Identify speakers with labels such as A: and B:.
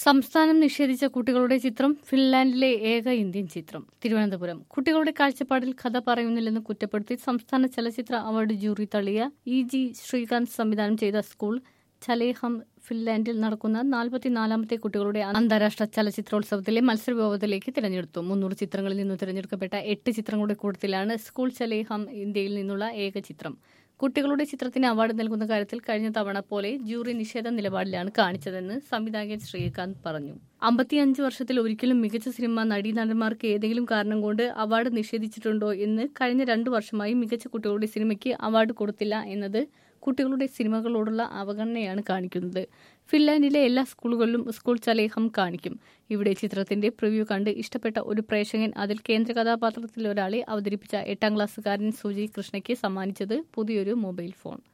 A: സംസ്ഥാനം നിഷേധിച്ച കുട്ടികളുടെ ചിത്രം ഫിൻലാൻഡിലെ ഏക ഇന്ത്യൻ ചിത്രം തിരുവനന്തപുരം കുട്ടികളുടെ കാഴ്ചപ്പാടിൽ കഥ പറയുന്നില്ലെന്ന് കുറ്റപ്പെടുത്തി സംസ്ഥാന ചലച്ചിത്ര അവാർഡ് ജൂറി തള്ളിയ ഇ ജി ശ്രീകാന്ത് സംവിധാനം ചെയ്ത സ്കൂൾ ചലേഹം ഫിൻലാൻഡിൽ നടക്കുന്ന നാൽപ്പത്തിനാലാമത്തെ കുട്ടികളുടെ അന്താരാഷ്ട്ര ചലച്ചിത്രോത്സവത്തിലെ മത്സരവിഭാഗത്തിലേക്ക് തിരഞ്ഞെടുത്തു മുന്നൂറ് ചിത്രങ്ങളിൽ നിന്ന് തിരഞ്ഞെടുക്കപ്പെട്ട എട്ട് ചിത്രങ്ങളുടെ കൂട്ടത്തിലാണ് സ്കൂൾ ചലേഹം ഇന്ത്യയിൽ നിന്നുള്ള ഏക ചിത്രം കുട്ടികളുടെ ചിത്രത്തിന് അവാർഡ് നൽകുന്ന കാര്യത്തിൽ കഴിഞ്ഞ തവണ പോലെ ജൂറി നിഷേധ നിലപാടിലാണ് കാണിച്ചതെന്ന് സംവിധായകൻ ശ്രീകാന്ത് പറഞ്ഞു അമ്പത്തിയഞ്ച് വർഷത്തിൽ ഒരിക്കലും മികച്ച സിനിമ നടീനടന്മാർക്ക് ഏതെങ്കിലും കാരണം കൊണ്ട് അവാർഡ് നിഷേധിച്ചിട്ടുണ്ടോ എന്ന് കഴിഞ്ഞ രണ്ടു വർഷമായി മികച്ച കുട്ടികളുടെ സിനിമയ്ക്ക് അവാർഡ് കൊടുത്തില്ല എന്നത് കുട്ടികളുടെ സിനിമകളോടുള്ള അവഗണനയാണ് കാണിക്കുന്നത് ഫിൻലാൻഡിലെ എല്ലാ സ്കൂളുകളിലും സ്കൂൾ ചലേഹം കാണിക്കും ഇവിടെ ചിത്രത്തിന്റെ പ്രിവ്യൂ കണ്ട് ഇഷ്ടപ്പെട്ട ഒരു പ്രേക്ഷകൻ അതിൽ കേന്ദ്ര കഥാപാത്രത്തിൽ ഒരാളെ അവതരിപ്പിച്ച എട്ടാം ക്ലാസ്സുകാരൻ സുജി കൃഷ്ണയ്ക്ക് സമ്മാനിച്ചത് പുതിയൊരു മൊബൈൽ ഫോൺ